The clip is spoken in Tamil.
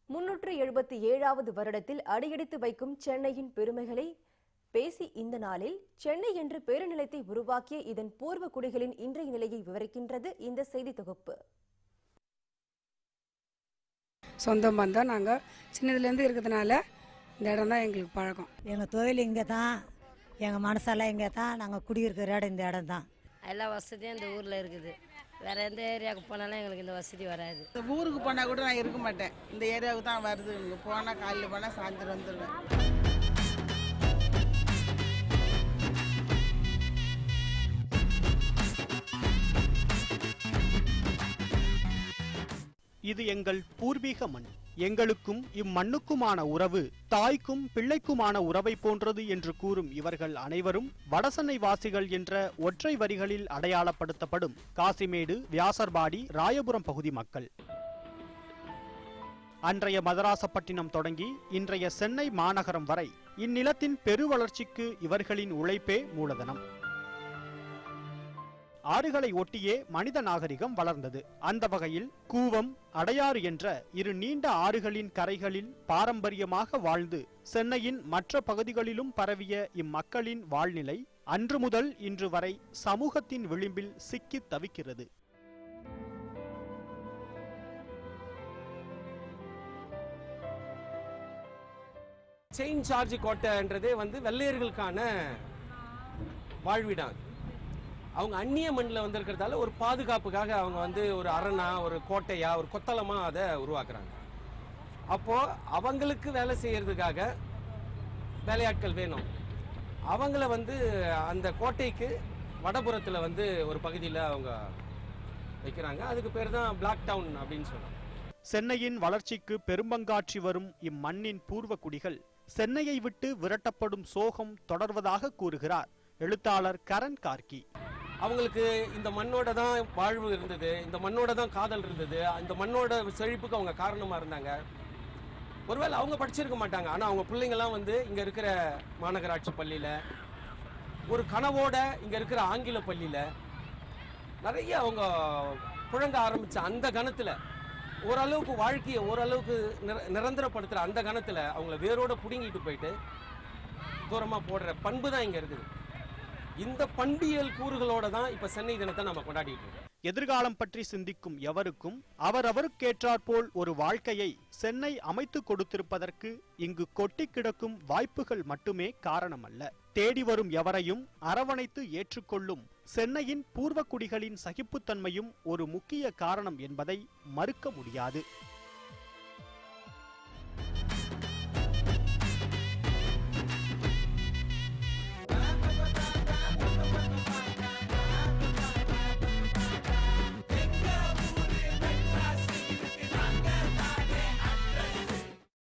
முன்னூற்று எழுபத்தி ஏழாவது வருடத்தில் அடியெடுத்து வைக்கும் சென்னையின் பெருமைகளை பேசி இந்த நாளில் சென்னை என்ற பேருநிலையத்தை உருவாக்கிய இதன் பூர்வ குடிகளின் இன்றைய நிலையை விவரிக்கின்றது இந்த செய்தி தொகுப்பு சொந்தம் பந்தம் நாங்கள் சின்னதுலேருந்து இருக்கிறதுனால இந்த இடம் தான் எங்களுக்கு பழக்கம் எங்கள் தொழில் இங்கே தான் எங்கள் மனசெல்லாம் இங்கே தான் நாங்கள் குடியிருக்கிற இடம் இந்த இடம் தான் எல்லா வசதியும் இந்த ஊரில் இருக்குது வேற எந்த ஏரியாவுக்கு போனாலும் எங்களுக்கு இந்த வசதி வராது இந்த ஊருக்கு போனால் கூட நான் இருக்க மாட்டேன் இந்த ஏரியாவுக்கு தான் வருது இங்கே போனால் காலையில் போனால் சாயந்தரம் வந்துடுவேன் இது எங்கள் பூர்வீக மண் எங்களுக்கும் இம்மண்ணுக்குமான உறவு தாய்க்கும் பிள்ளைக்குமான உறவை போன்றது என்று கூறும் இவர்கள் அனைவரும் வடசென்னை வாசிகள் என்ற ஒற்றை வரிகளில் அடையாளப்படுத்தப்படும் காசிமேடு வியாசர்பாடி ராயபுரம் பகுதி மக்கள் அன்றைய மதராசப்பட்டினம் தொடங்கி இன்றைய சென்னை மாநகரம் வரை இந்நிலத்தின் பெருவளர்ச்சிக்கு இவர்களின் உழைப்பே மூலதனம் ஆறுகளை ஒட்டியே மனித நாகரிகம் வளர்ந்தது அந்த வகையில் கூவம் அடையாறு என்ற இரு நீண்ட ஆறுகளின் கரைகளில் பாரம்பரியமாக வாழ்ந்து சென்னையின் மற்ற பகுதிகளிலும் பரவிய இம்மக்களின் வாழ்நிலை அன்று முதல் இன்று வரை சமூகத்தின் விளிம்பில் சிக்கித் தவிக்கிறது செயின் சார்ஜ் கோட்டைன்றதே வந்து வெள்ளையர்களுக்கான வாழ்விடம் அது. அவங்க அந்நிய மண்ணில் வந்திருக்கிறதால ஒரு பாதுகாப்புக்காக அவங்க வந்து ஒரு அரணா ஒரு கோட்டையா ஒரு கொத்தளமா அதை உருவாக்குறாங்க அப்போ அவங்களுக்கு வேலை செய்யறதுக்காக வேலையாட்கள் வேணும் அவங்கள வந்து அந்த கோட்டைக்கு வடபுறத்தில் வந்து ஒரு பகுதியில் அவங்க வைக்கிறாங்க அதுக்கு பேர் தான் பிளாக் டவுன் அப்படின்னு சொல்றாங்க சென்னையின் வளர்ச்சிக்கு பெரும்பங்காற்றி வரும் இம்மண்ணின் பூர்வ குடிகள் சென்னையை விட்டு விரட்டப்படும் சோகம் தொடர்வதாக கூறுகிறார் எழுத்தாளர் கரண் கார்கி அவங்களுக்கு இந்த மண்ணோட தான் வாழ்வு இருந்தது இந்த மண்ணோட தான் காதல் இருந்தது இந்த மண்ணோட செழிப்புக்கு அவங்க காரணமா இருந்தாங்க ஒருவேளை அவங்க படிச்சிருக்க மாட்டாங்க ஆனா அவங்க பிள்ளைங்கெல்லாம் வந்து இங்க இருக்கிற மாநகராட்சி பள்ளியில ஒரு கனவோட இங்க இருக்கிற ஆங்கில பள்ளியில நிறைய அவங்க புழங்க ஆரம்பிச்ச அந்த கணத்துல ஓரளவுக்கு வாழ்க்கையை ஓரளவுக்கு நிர- நிரந்தரப்படுத்துற அந்த கணத்துல அவங்கள வேரோட புடுங்கிட்டு போயிட்டு தூரமா போடுற பண்பு தான் இங்க இருக்குது இந்த பண்பியல் கூறுகளோட தான் இப்ப சென்னை தினத்தை நம்ம கொண்டாடிட்டு இருக்கோம் எதிர்காலம் பற்றி சிந்திக்கும் எவருக்கும் அவரவருக்கேற்றாற்போல் ஒரு வாழ்க்கையை சென்னை அமைத்து கொடுத்திருப்பதற்கு இங்கு கொட்டி கிடக்கும் வாய்ப்புகள் மட்டுமே காரணமல்ல தேடி வரும் எவரையும் அரவணைத்து ஏற்றுக்கொள்ளும் சென்னையின் பூர்வக்குடிகளின் சகிப்புத்தன்மையும் ஒரு முக்கிய காரணம் என்பதை மறுக்க முடியாது